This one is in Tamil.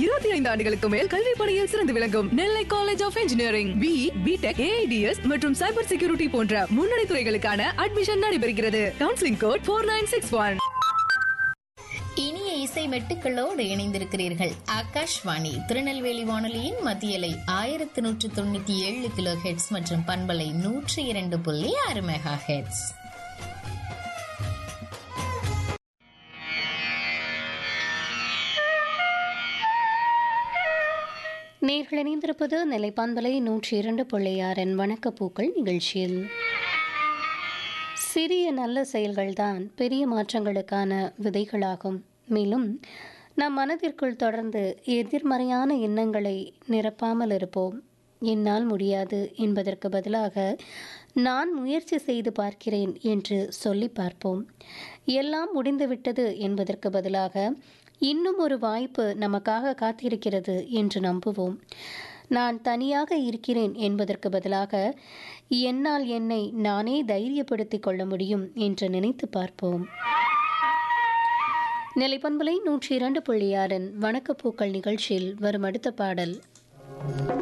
இருபத்தி ஐந்து ஆண்டுகளுக்கு மேல் கல்வி பணியில் சிறந்து விளங்கும் Nellai college of engineering B BTech AIDS மற்றும் சைபர் செக்யூரிட்டி போன்ற முன்னணி துறைகளுக்கான அட்மிஷன் நடைபெறுகிறது counselling code four nine six one இனிய இசை மெட்டுக்களோடு இணைந்திருக்கிறீர்கள் ஆகாஷ்வாணி திருநெல்வேலி வானொலியின் மத்தியலை ஆயிரத்தி நூற்று தொண்ணூத்தி ஏழு கிலோ ஹெட்ஸ் மற்றும் பண்பலை நூற்றி இரண்டு புள்ளி ஆறு மெகா ஹெட்ஸ் நேர்கள் இணைந்திருப்பது நிலைப்பான்பலை நூற்றி இரண்டு பிள்ளையாரின் வணக்கப்பூக்கள் நிகழ்ச்சியில் சிறிய நல்ல செயல்கள்தான் பெரிய மாற்றங்களுக்கான விதைகளாகும் மேலும் நம் மனதிற்குள் தொடர்ந்து எதிர்மறையான எண்ணங்களை நிரப்பாமல் இருப்போம் என்னால் முடியாது என்பதற்கு பதிலாக நான் முயற்சி செய்து பார்க்கிறேன் என்று சொல்லி பார்ப்போம் எல்லாம் முடிந்துவிட்டது என்பதற்கு பதிலாக இன்னும் ஒரு வாய்ப்பு நமக்காக காத்திருக்கிறது என்று நம்புவோம் நான் தனியாக இருக்கிறேன் என்பதற்கு பதிலாக என்னால் என்னை நானே தைரியப்படுத்திக் கொள்ள முடியும் என்று நினைத்து பார்ப்போம் நிலைப்பண்பலை நூற்றி இரண்டு புள்ளி ஆறின் வணக்கப்பூக்கள் நிகழ்ச்சியில் வரும் அடுத்த பாடல்